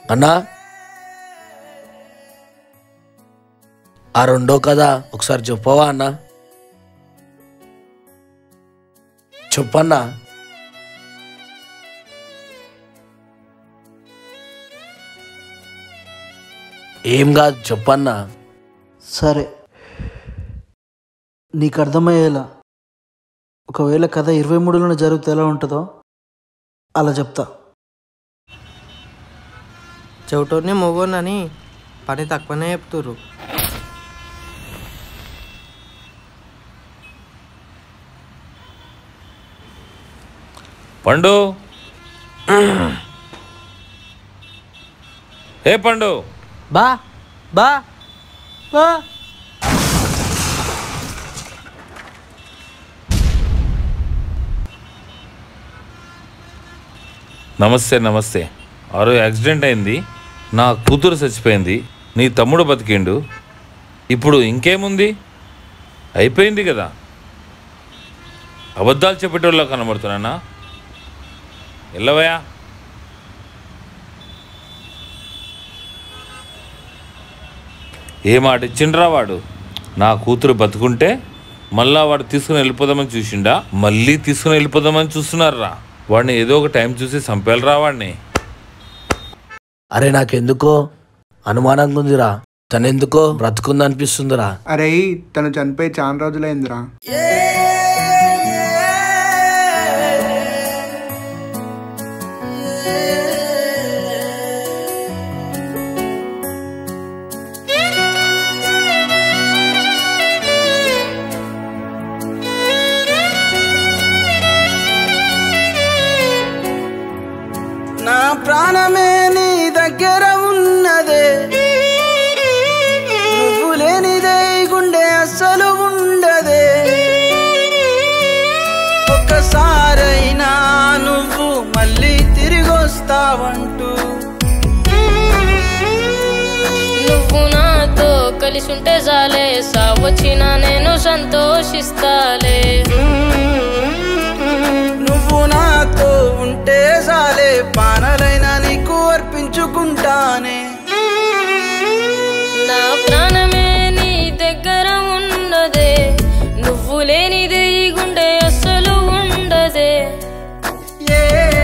అన్నా ఆ రెండో కదా ఒకసారి చెప్పవా అన్నా చెప్పన్నా ఏం కాదు చెప్పన్నా సరే నీకు అర్థమయ్యేలా ఒకవేళ కథ ఇరవై మూడులోనే జరిగితే ఎలా ఉంటుందో అలా చెప్తా చెవిటోని మొగోనని పని తక్కువనే చెప్తుర్రు పండు ఏ పండు బా బా బా నమస్తే నమస్తే ఆ రోజు యాక్సిడెంట్ అయింది నా కూతురు చచ్చిపోయింది నీ తమ్ముడు బతికిండు ఇప్పుడు ఇంకేముంది అయిపోయింది కదా అబద్ధాలు చెప్పేటోళ్ళ కనబడుతున్నానా ఎల్లవయా ఏ మాట ఇచ్చిండ్రా వాడు నా కూతురు బతుకుంటే మళ్ళా వాడు తీసుకుని వెళ్ళిపోదామని చూసిండా మళ్ళీ తీసుకుని వెళ్ళిపోదామని చూస్తున్నారా వాడిని ఏదో ఒక టైం చూసి చంపేయాలరా వాడిని అరే నాకెందుకో అనుమానంగా ఉందిరా తనెందుకో బ్రతుకుందనిపిస్తుందిరా అరే తను చనిపోయి చాలా రోజులైందిరా నా ప్రాణమే నీ దగ్గర ఉన్నదే నువ్వు లేనిదే ఈ గుండె అస్సలు ఉండదే ఒక్కసారైనా నువ్వు మళ్ళీ తిరిగి వస్తావంటూ నువ్వు నాతో కలిసి ఉంటే చాలే సావొచ్చినా నేను సంతోషిస్తాలే నువ్వు నాతో ఉంటే చాలే పానలైనా నీకు అర్పించుకుంటానే నా ప్రాణమే నీ దగ్గర ఉన్నదే నువ్వు లేనిదే ఈ గుండె అస్సలు ఉండదే ఏ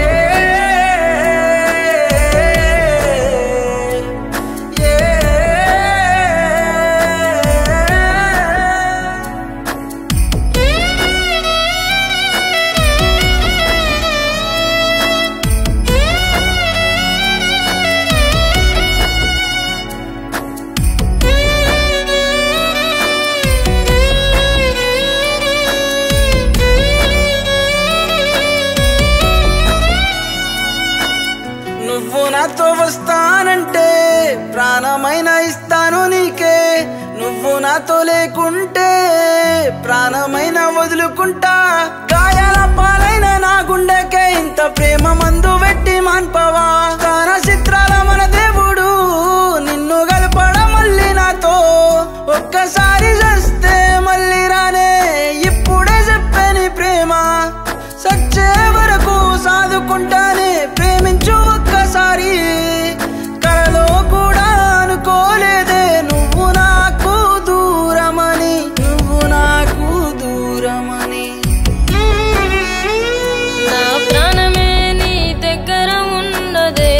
నువ్వు నాతో వస్తానంటే ప్రాణమైన ఇస్తాను నీకే నువ్వు నాతో లేకుంటే ప్రాణమైన వదులుకుంటా గాయాల పాలైన నా గుండెకే ఇంత ప్రేమ మందు పెట్టి మాన్పవా కాన చిత్రాల మన దేవుడు నిన్ను గలపడం మళ్ళీ నాతో ఒక్కసారి చేస్తే మళ్ళీ రానే ఇప్పుడే చెప్పని ప్రేమ సచ్చే వరకు సాదుకుంటానే ప్రేమించు ఒక్కసారి కలలో కూడా అనుకోలేదే నువ్వు నాకు దూరమని నువ్వు నాకు దూరమని నా ప్రాణమే నీ దగ్గర ఉన్నదే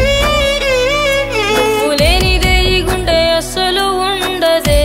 నువ్వు లేనిదే ఈ గుండె అస్సలు ఉండదే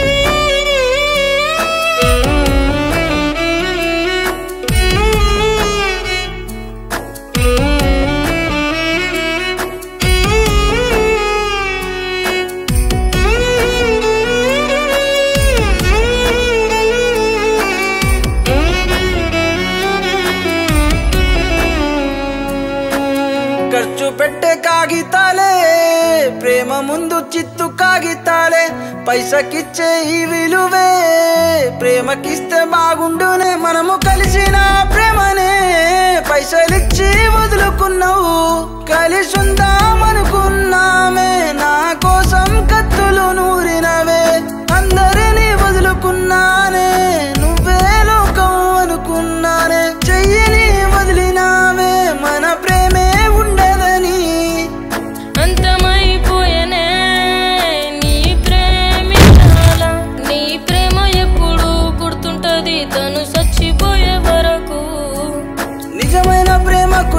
ఖర్చు పెట్టే కాగితాలే ప్రేమ ముందు చిత్తు కాగితాలే పైసకిచ్చే ఈ విలువే ప్రేమకిస్తే బాగుండునే మనము కలిసిన ప్రేమనే పైసలిచ్చి వదులుకున్నావు కలిసి ఉందామనుకున్నామే నా కోసం కత్తులు నూరినవే అందరినీ వదులుకున్నానే నువ్వే లోకం అనుకున్నానే చెయ్యిని వదిలినావే మన ప్రేమే ఉండదని అంత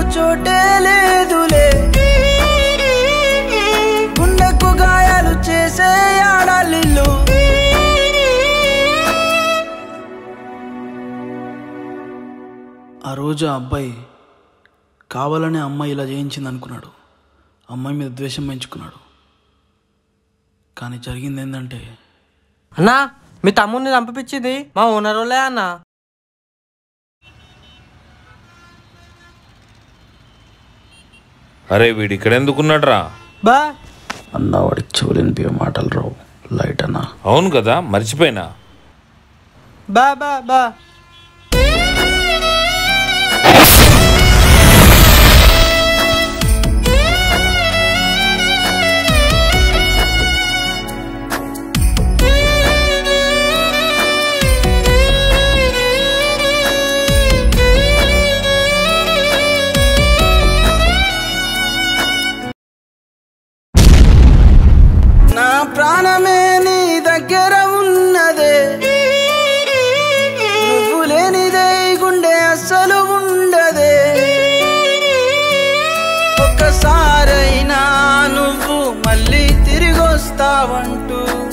చోటే లేదులే గుండెకు గాయాలు చేసే ఆడాలిల్లు ఆ రోజు ఆ అబ్బాయి కావాలనే అమ్మాయి ఇలా చేయించింది అనుకున్నాడు అమ్మాయి మీద ద్వేషం పెంచుకున్నాడు కానీ జరిగింది ఏంటంటే అన్నా మీ తమ్ముడిని చంపించింది మా ఓనర్ వాళ్ళే అన్నా అరే వీడు ఇక్కడ ఎందుకున్నాడు రా బా అన్న వాడికి చెవులేనిపే మాటలు రావు లైట్ అన్నా అవును కదా మర్చిపోయినా బా బా బా నా ప్రాణమే నీ దగ్గర ఉన్నదే నువ్వు లేనిదే ఈ గుండె అస్సలు ఉండదే ఒక్కసారైనా నువ్వు మళ్ళీ తిరిగి వస్తావంటూ